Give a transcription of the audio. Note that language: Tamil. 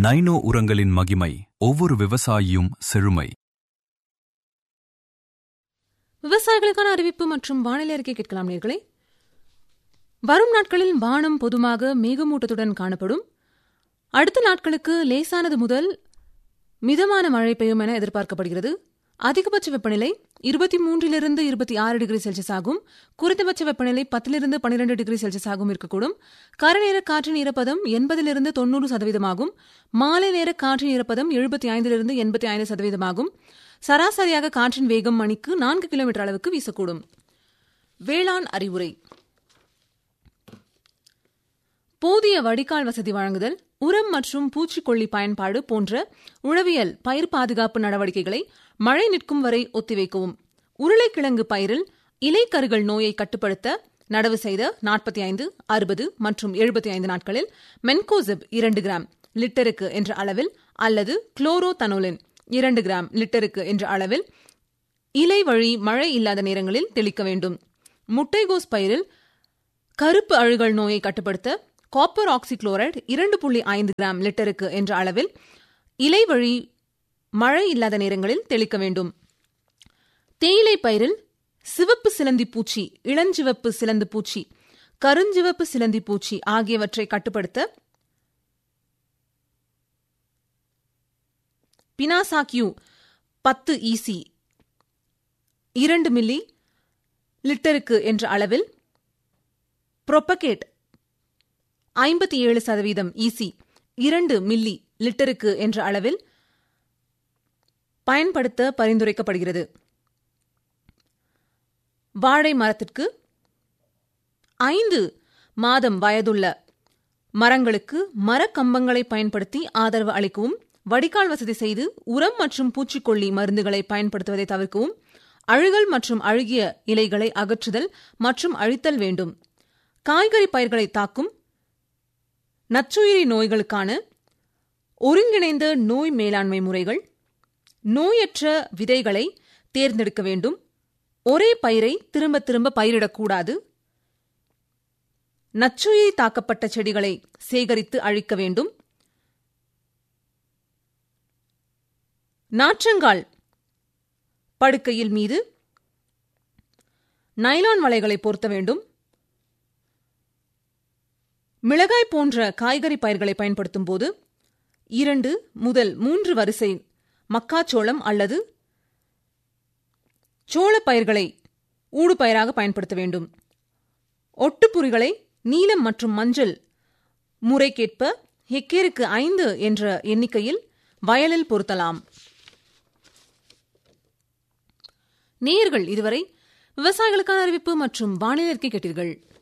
நைனோ உரங்களின் மகிமை ஒவ்வொரு விவசாயியும் செழுமை விவசாயிகளுக்கான அறிவிப்பு மற்றும் வானிலை அறிக்கை கேட்கலாம் நேர்களே வரும் நாட்களில் வானம் பொதுவாக மேகமூட்டத்துடன் காணப்படும் அடுத்த நாட்களுக்கு லேசானது முதல் மிதமான மழை பெய்யும் என எதிர்பார்க்கப்படுகிறது அதிகபட்ச வெப்பநிலை இருபத்தி மூன்றிலிருந்து இருபத்தி ஆறு டிகிரி செல்சியஸ் ஆகும் குறைந்தபட்ச வெப்பநிலை பத்திலிருந்து பன்னிரண்டு டிகிரி செல்சியஸ் ஆகும் இருக்கக்கூடும் கரநேர காற்றின் ஈரப்பதம் எண்பதிலிருந்து தொன்னூறு சதவீதமாகும் மாலை நேர காற்றின் ஈரப்பதம் எழுபத்தி ஐந்திலிருந்து எண்பத்தி ஐந்து சதவீதமாகும் சராசரியாக காற்றின் வேகம் மணிக்கு நான்கு கிலோமீட்டர் அளவுக்கு வீசக்கூடும் வேளாண் அறிவுரை போதிய வடிகால் வசதி வழங்குதல் உரம் மற்றும் பூச்சிக்கொல்லி பயன்பாடு போன்ற உழவியல் பயிர் பாதுகாப்பு நடவடிக்கைகளை மழை நிற்கும் வரை ஒத்திவைக்கவும் உருளைக்கிழங்கு பயிரில் இலைக்கருகள் நோயை கட்டுப்படுத்த நடவு செய்த நாற்பத்தி ஐந்து அறுபது மற்றும் எழுபத்தி ஐந்து நாட்களில் மென்கோசிப் இரண்டு கிராம் லிட்டருக்கு என்ற அளவில் அல்லது குளோரோதனோலின் இரண்டு கிராம் லிட்டருக்கு என்ற அளவில் இலை வழி மழை இல்லாத நேரங்களில் தெளிக்க வேண்டும் முட்டைகோஸ் பயிரில் கருப்பு அழுகல் நோயை கட்டுப்படுத்த காப்பர் ஆக்சிக்ளோரைடு இரண்டு புள்ளி ஐந்து கிராம் லிட்டருக்கு என்ற அளவில் இலை வழி மழை இல்லாத நேரங்களில் தெளிக்க வேண்டும் தேயிலை பயிரில் சிவப்பு சிலந்தி பூச்சி இளஞ்சிவப்பு சிலந்து பூச்சி கருஞ்சிவப்பு சிலந்தி பூச்சி ஆகியவற்றை கட்டுப்படுத்த பினாசாக்யூ பத்து இசி இரண்டு மில்லி லிட்டருக்கு என்ற அளவில் புரொப்பகேட் ஐம்பத்தி ஏழு சதவீதம் இசி இரண்டு மில்லி லிட்டருக்கு என்ற அளவில் பயன்படுத்த பரிந்துரைக்கப்படுகிறது வாழை மரத்திற்கு ஐந்து மாதம் வயதுள்ள மரங்களுக்கு மரக்கம்பங்களை பயன்படுத்தி ஆதரவு அளிக்கவும் வடிகால் வசதி செய்து உரம் மற்றும் பூச்சிக்கொல்லி மருந்துகளை பயன்படுத்துவதை தவிர்க்கவும் அழுகல் மற்றும் அழுகிய இலைகளை அகற்றுதல் மற்றும் அழித்தல் வேண்டும் காய்கறி பயிர்களை தாக்கும் நச்சுயிரி நோய்களுக்கான ஒருங்கிணைந்த நோய் மேலாண்மை முறைகள் நோயற்ற விதைகளை தேர்ந்தெடுக்க வேண்டும் ஒரே பயிரை திரும்ப திரும்ப பயிரிடக்கூடாது நச்சுயிரி தாக்கப்பட்ட செடிகளை சேகரித்து அழிக்க வேண்டும் நாற்றங்கால் படுக்கையில் மீது நைலான் வலைகளை பொருத்த வேண்டும் மிளகாய் போன்ற காய்கறி பயிர்களை பயன்படுத்தும் போது இரண்டு முதல் மூன்று வரிசை மக்காச்சோளம் அல்லது சோள பயிர்களை ஊடுபயிராக பயன்படுத்த வேண்டும் ஒட்டுப்புரிகளை நீலம் மற்றும் மஞ்சள் முறைக்கேற்ப ஹெக்கேருக்கு ஐந்து என்ற எண்ணிக்கையில் வயலில் பொருத்தலாம் நேயர்கள் இதுவரை விவசாயிகளுக்கான அறிவிப்பு மற்றும் வானிலை அறிக்கை கேட்டீர்கள்